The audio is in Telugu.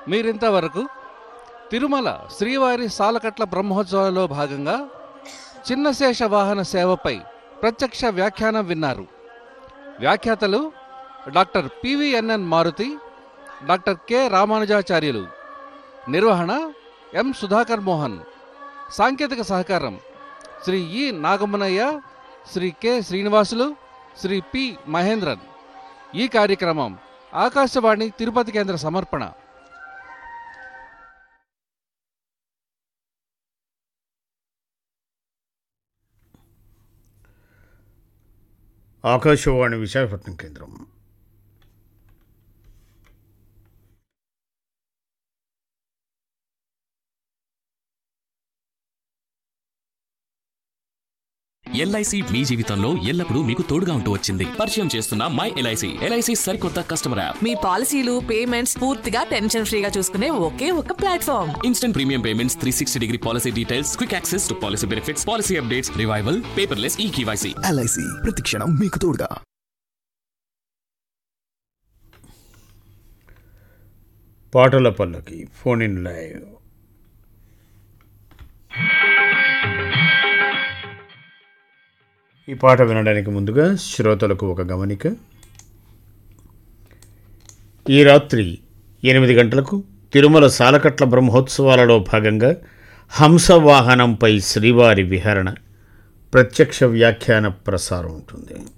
మీరింతవరకు తిరుమల శ్రీవారి సాలకట్ల బ్రహ్మోత్సవాలలో భాగంగా చిన్నశేష వాహన సేవపై ప్రత్యక్ష వ్యాఖ్యానం విన్నారు వ్యాఖ్యాతలు doctor PVNN Maruti doctor K Ramanujacharyulu నిర్వహణ ఎం సుధాకర్ మోహన్ సాంకేతిక సహకారం Shri E Nagammanayya Shri K Srinivasulu Shri P Mahendran ఈ కార్యక్రమం ఆకాశవాణి తిరుపతి కేంద్ర సమర్పణ ఆకాశవాణి విశాఖపట్నం కేంద్రం ఎల్ఐసి మీ జీవితంలో ఎల్లప్పుడూ మీకు తోడుగా ఉంటూ వచ్చింది పరిచయం చేస్తున్న మై ఎల్ఐసి ఎల్ఐసి సరికొత్త కస్టమర్ యాప్ మీ పాలసీలు పేమెంట్స్ పూర్తిగా టెన్షన్ ఫ్రీగా చూసుకునే ఒకే ఒక platform instant premium payments three sixty degree policy details quick access to policy benefits policy updates revival paperless e KYC LIC ప్రతిక్షణం మీకు తోడుగా పాటల పల్లకి ఫోన్ ఇన్ లైవ్ ఈ పాట వినడానికి ముందుగా శ్రోతలకు ఒక గమనిక ఈ రాత్రి ఎనిమిది గంటలకు తిరుమల సాలకట్ల బ్రహ్మోత్సవాలలో భాగంగా హంసవాహనంపై శ్రీవారి విహరణ ప్రత్యక్ష వ్యాఖ్యాన ప్రసారం ఉంటుంది